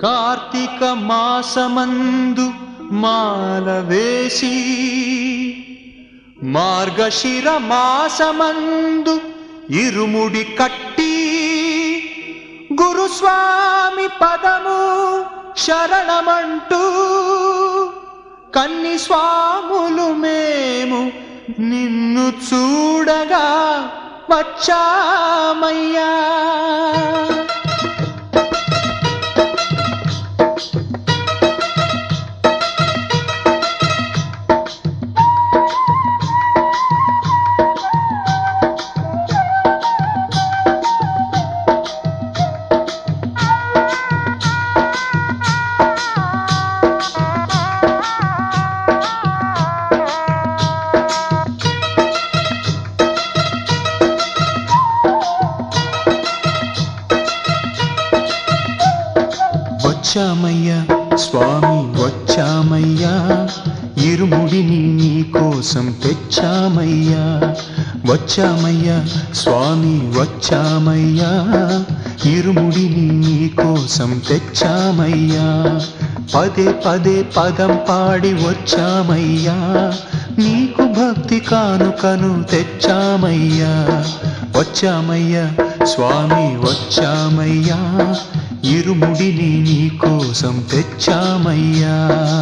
కార్తీక మాసమందు మాల వేసి మార్గశిర మాసమందు ఇరుముడి కట్టి గురుస్వామి పదము శరణమంటూ కన్ని స్వాములు మేము నిన్ను చూడగా వచ్చామయ్యా వచ్చామయ్యా స్వామి వచ్చామయ్యా ఇరుముడిని నీ కోసం తెచ్చామయ్యా వచ్చామయ్యా స్వామి వచ్చామయ్యా ఇరుముడిని నీ కోసం తెచ్చామయ్యా పదే పదే పదం పాడి వచ్చామయ్యా నీకు భక్తి కానుకను తెచ్చామయ్యా వచ్చామయ్యా స్వామి వచ్చామయ్యా ఇరుముడిని నీ కోసం తెచ్చామయ్యా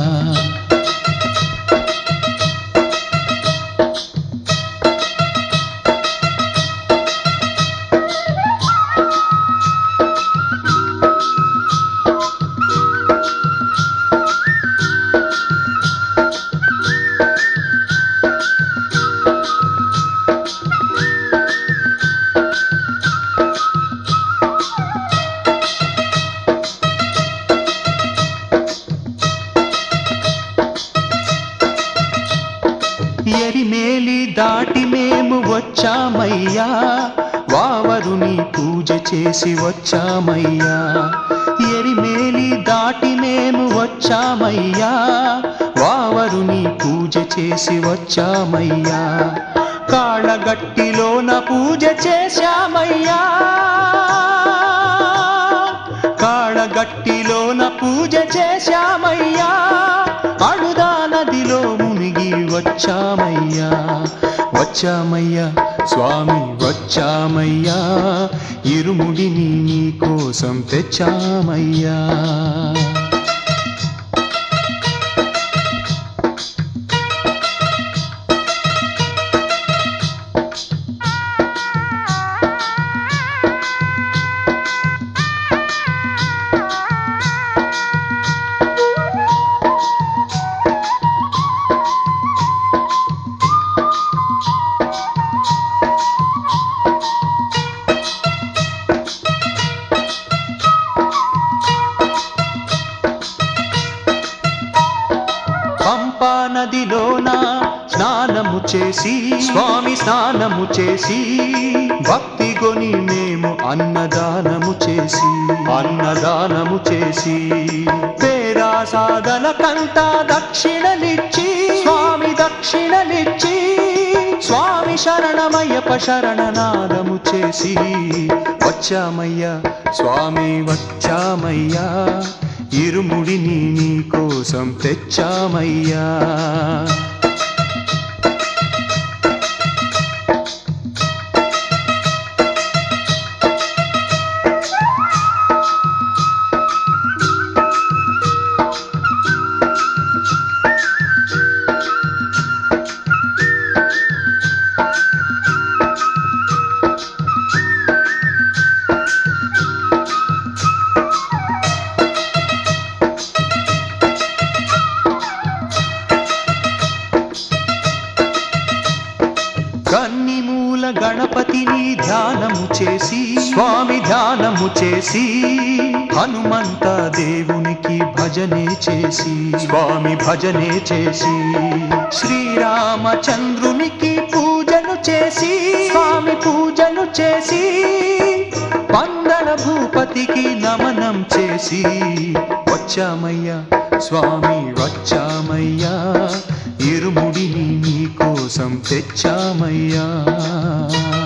ఎరిమేలి దాటి మేము వచ్చామయ్యా వావరుని పూజ చేసి వచ్చామయ్యా ఎరిమేలి దాటి మేము వచ్చామయ్యా వావరుని పూజ చేసి వచ్చామయ్యా కాళ్ళగట్టిలోన పూజ చేశామయ్యా కాళ్ళగట్టిలోన పూజ చేశామయ్యా అడుదా నదిలో మునిగి వచ్చామయ్యా వచ్చామయ్యా స్వామి వచ్చామయ్యా ఇరుముడిని నీ కోసం తెచ్చామయ్యా పంపా నదిలోన స్నానము చేసి స్వామి స్నానము చేసి భక్తి గొని మేము అన్నదానము చేసి అన్నదానము చేసి పేరా సాధన కంట దక్షిణలిచ్చి స్వామి దక్షిణలిచ్చి స్వామి శరణమయ్యప శరణనాదము చేసి వచ్చామయ్యా స్వామి వచ్చామయ్యా ఇరుముడిని నీ కోసం తెచ్చామయ్యా కన్ని మూల గణపతిని ధ్యానము చేసి స్వామి ధ్యానము చేసి హనుమంత దేవునికి భజనే చేసి స్వామి భజనే చేసి శ్రీరామచంద్రునికి పూజను చేసి స్వామి పూజను చేసి పందల భూపతికి నమనం చేసి వచ్చామయ్యా స్వామి వచ్చామయ్యా ఇరుముడిని నీ కోసం తెచ్చామయ్యా